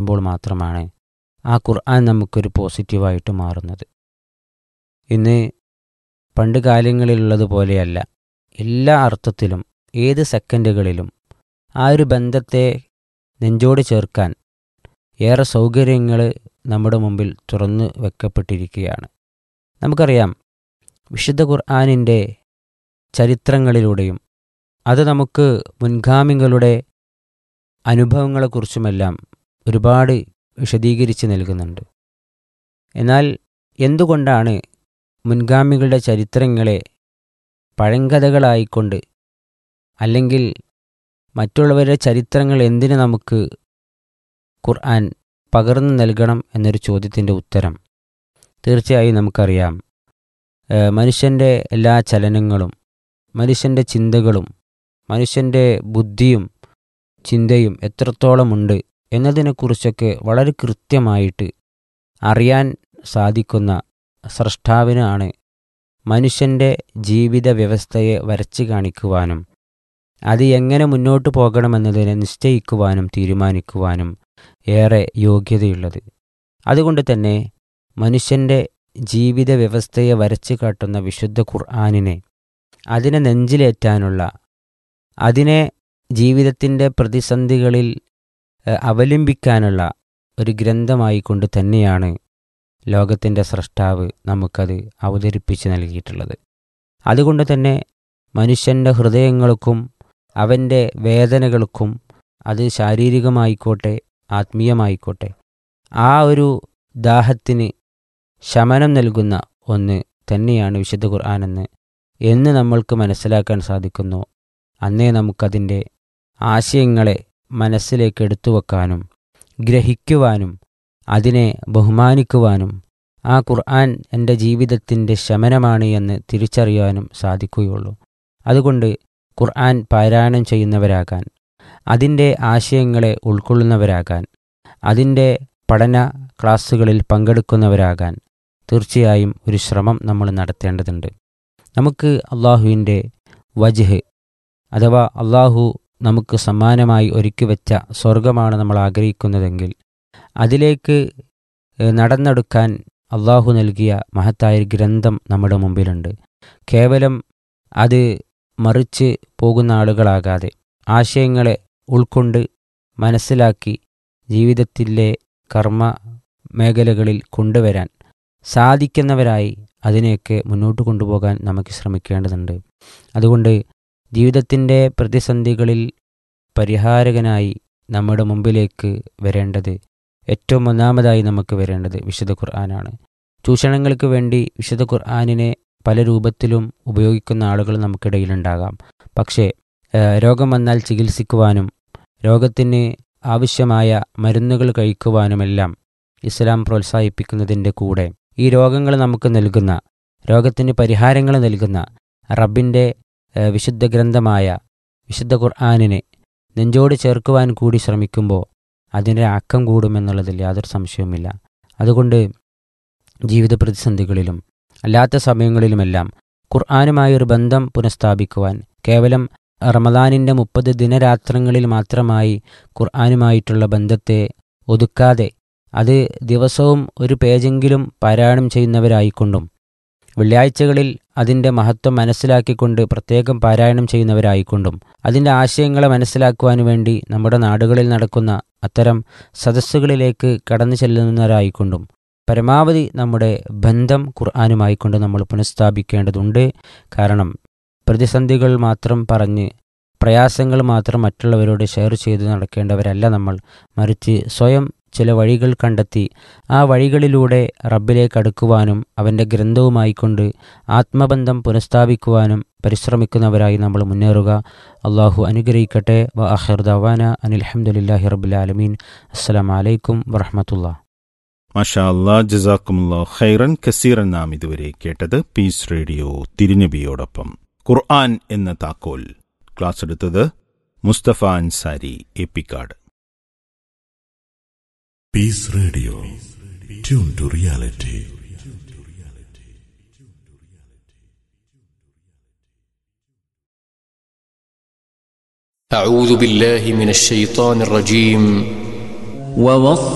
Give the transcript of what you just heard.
പഠിക്കുമ്പോൾ മാത്രമാണ് ആ ഖുർആൻ നമുക്കൊരു പോസിറ്റീവായിട്ട് മാറുന്നത് ഇന്ന് പണ്ട് കാലങ്ങളിലുള്ളതുപോലെയല്ല എല്ലാ അർത്ഥത്തിലും ഏത് സെക്കൻഡുകളിലും ആ ഒരു ബന്ധത്തെ നെഞ്ചോട് ചേർക്കാൻ ഏറെ സൗകര്യങ്ങൾ നമ്മുടെ മുമ്പിൽ തുറന്നു വെക്കപ്പെട്ടിരിക്കുകയാണ് നമുക്കറിയാം വിശുദ്ധ ഖുർആാനിൻ്റെ ചരിത്രങ്ങളിലൂടെയും അത് നമുക്ക് മുൻഗാമികളുടെ അനുഭവങ്ങളെക്കുറിച്ചുമെല്ലാം ഒരുപാട് വിശദീകരിച്ച് നൽകുന്നുണ്ട് എന്നാൽ എന്തുകൊണ്ടാണ് മുൻഗാമികളുടെ ചരിത്രങ്ങളെ പഴങ്കഥകളായിക്കൊണ്ട് അല്ലെങ്കിൽ മറ്റുള്ളവരുടെ ചരിത്രങ്ങൾ എന്തിന് നമുക്ക് ഖുർആൻ പകർന്നു നൽകണം എന്നൊരു ചോദ്യത്തിൻ്റെ ഉത്തരം തീർച്ചയായും നമുക്കറിയാം ഏഹ് മനുഷ്യൻ്റെ എല്ലാ ചലനങ്ങളും മനുഷ്യൻ്റെ ചിന്തകളും മനുഷ്യൻ്റെ ബുദ്ധിയും ചിന്തയും എത്രത്തോളമുണ്ട് എന്നതിനെക്കുറിച്ചൊക്കെ വളരെ കൃത്യമായിട്ട് അറിയാൻ സാധിക്കുന്ന സ്രഷ്ടാവിനാണ് മനുഷ്യൻ്റെ ജീവിത വ്യവസ്ഥയെ വരച്ച് കാണിക്കുവാനും അത് എങ്ങനെ മുന്നോട്ട് പോകണമെന്നതിനെ നിശ്ചയിക്കുവാനും തീരുമാനിക്കുവാനും ഏറെ യോഗ്യതയുള്ളത് അതുകൊണ്ട് തന്നെ മനുഷ്യൻ്റെ ജീവിത വ്യവസ്ഥയെ വരച്ചു കാട്ടുന്ന വിശുദ്ധ ഖുർആാനിനെ അതിനെ നെഞ്ചിലേറ്റാനുള്ള അതിനെ ജീവിതത്തിൻ്റെ പ്രതിസന്ധികളിൽ ഏഹ്, അവലംബിക്കാനുള്ള ഒരു ഗ്രന്ഥമായി കൊണ്ട് തന്നെയാണ് ലോകത്തിൻ്റെ സ്രഷ്ടാവ് നമുക്കത് അവതരിപ്പിച്ച് നൽകിയിട്ടുള്ളത് അതുകൊണ്ട് തന്നെ മനുഷ്യൻ്റെ ഹൃദയങ്ങൾക്കും അവൻ്റെ വേദനകൾക്കും അത് ശാരീരികമായിക്കോട്ടെ ആത്മീയമായിക്കോട്ടെ ആ ഒരു ദാഹത്തിന് ശമനം നൽകുന്ന ഒന്ന് തന്നെയാണ് വിശുദ്ധ ഖുർആാനെന്ന് എന്ന് നമ്മൾക്ക് മനസ്സിലാക്കാൻ സാധിക്കുന്നു അന്നേ നമുക്കതിൻ്റെ ആശയങ്ങളെ മനസ്സിലേക്ക് എടുത്തു വെക്കാനും ഗ്രഹിക്കുവാനും അതിനെ ബഹുമാനിക്കുവാനും ആ ഖുർആൻ എൻ്റെ ജീവിതത്തിൻ്റെ ശമനമാണ് എന്ന് തിരിച്ചറിയാനും സാധിക്കുകയുള്ളൂ അതുകൊണ്ട് ഖുർആൻ പാരായണം ചെയ്യുന്നവരാകാൻ അതിൻ്റെ ആശയങ്ങളെ ഉൾക്കൊള്ളുന്നവരാകാൻ അതിൻ്റെ പഠന ക്ലാസ്സുകളിൽ പങ്കെടുക്കുന്നവരാകാൻ തീർച്ചയായും ഒരു ശ്രമം നമ്മൾ നടത്തേണ്ടതുണ്ട് നമുക്ക് അള്ളാഹുവിൻ്റെ വജ്ഹ് അഥവാ അള്ളാഹു നമുക്ക് സമ്മാനമായി ഒരുക്കി വെച്ച സ്വർഗമാണ് നമ്മൾ ആഗ്രഹിക്കുന്നതെങ്കിൽ അതിലേക്ക് ഏഹ്, നടന്നെടുക്കാൻ അള്ളാഹു നൽകിയ മഹത്തായ ഒരു ഗ്രന്ഥം നമ്മുടെ മുമ്പിലുണ്ട് കേവലം അത് മറിച്ച് പോകുന്ന ആളുകളാകാതെ ആശയങ്ങളെ ഉൾക്കൊണ്ട് മനസ്സിലാക്കി ജീവിതത്തിലെ കർമ്മ മേഖലകളിൽ കൊണ്ടുവരാൻ സാധിക്കുന്നവരായി അതിനെയൊക്കെ മുന്നോട്ട് കൊണ്ടുപോകാൻ നമുക്ക് ശ്രമിക്കേണ്ടതുണ്ട് അതുകൊണ്ട് ജീവിതത്തിൻ്റെ പ്രതിസന്ധികളിൽ പരിഹാരകനായി നമ്മുടെ മുമ്പിലേക്ക് വരേണ്ടത് ഏറ്റവും ഒന്നാമതായി നമുക്ക് വരേണ്ടത് വിശുദ്ധ ഖുർആനാണ് ചൂഷണങ്ങൾക്ക് വേണ്ടി വിശുദ്ധ ഖുർആനിനെ പല രൂപത്തിലും ഉപയോഗിക്കുന്ന ആളുകൾ നമുക്കിടയിലുണ്ടാകാം പക്ഷേ ഏഹ്, രോഗം വന്നാൽ ചികിത്സിക്കുവാനും രോഗത്തിന് ആവശ്യമായ മരുന്നുകൾ കഴിക്കുവാനുമെല്ലാം ഇസ്ലാം പ്രോത്സാഹിപ്പിക്കുന്നതിൻ്റെ കൂടെ ഈ രോഗങ്ങൾ നമുക്ക് നൽകുന്ന രോഗത്തിന് പരിഹാരങ്ങൾ നൽകുന്ന റബ്ബിൻ്റെ ഏഹ്, വിശുദ്ധ ഗ്രന്ഥമായ വിശുദ്ധ ഖുർആാനിനെ നെഞ്ചോട് ചേർക്കുവാൻ കൂടി ശ്രമിക്കുമ്പോൾ അതിൻ്റെ അക്കം കൂടുമെന്നുള്ളതിൽ യാതൊരു സംശയവുമില്ല അതുകൊണ്ട് ജീവിത പ്രതിസന്ധികളിലും അല്ലാത്ത സമയങ്ങളിലുമെല്ലാം ഖുർആാനുമായ ഒരു ബന്ധം പുനഃസ്ഥാപിക്കുവാൻ കേവലം റമദാനിൻ്റെ മുപ്പത് ദിനരാത്രങ്ങളിൽ മാത്രമായി ഖുർആാനുമായിട്ടുള്ള ബന്ധത്തെ ഒതുക്കാതെ അത് ദിവസവും ഒരു പേജെങ്കിലും പാരായണം ചെയ്യുന്നവരായിക്കൊണ്ടും വെള്ളിയാഴ്ചകളിൽ അതിൻ്റെ മഹത്വം മനസ്സിലാക്കിക്കൊണ്ട് പ്രത്യേകം പാരായണം ചെയ്യുന്നവരായിക്കൊണ്ടും അതിൻ്റെ ആശയങ്ങളെ മനസ്സിലാക്കുവാൻ വേണ്ടി നമ്മുടെ നാടുകളിൽ നടക്കുന്ന അത്തരം സദസ്സുകളിലേക്ക് കടന്നു ചെല്ലുന്നവരായിക്കൊണ്ടും പരമാവധി നമ്മുടെ ബന്ധം ഖുർആാനുമായി കൊണ്ട് നമ്മൾ പുനഃസ്ഥാപിക്കേണ്ടതുണ്ട് കാരണം പ്രതിസന്ധികൾ മാത്രം പറഞ്ഞ് പ്രയാസങ്ങൾ മാത്രം മറ്റുള്ളവരോട് ഷെയർ ചെയ്ത് നടക്കേണ്ടവരല്ല നമ്മൾ മറിച്ച് സ്വയം ചില വഴികൾ കണ്ടെത്തി ആ വഴികളിലൂടെ റബ്ബിലേക്ക് അടുക്കുവാനും അവൻ്റെ ഗ്രന്ഥവുമായി കൊണ്ട് ആത്മബന്ധം പുനഃസ്ഥാപിക്കുവാനും പരിശ്രമിക്കുന്നവരായി നമ്മൾ മുന്നേറുക അള്ളാഹു അനുഗ്രഹിക്കട്ടെ വ അഹിർ ദവാന അനിൽഹമുല്ലാഹി റബ്ബുലാലമീൻ അസ്സലാം വലൈക്കും വറഹമത്തുള്ള മാഷാ അല്ലാ ജസാക്കുമുല്ലാ ഖൈറൻ കസീറൻ നാം ഇതുവരെ കേട്ടത് പീസ് റേഡിയോ തിരുനബിയോടൊപ്പം ഖുർആൻ എന്ന താക്കോൽ ക്ലാസ് എടുത്തത് Mustafa Ansari എപ്പിക്കാട് Peace Radio. Tune to reality. أعوذ بالله من الشيطان الرجيم ووصى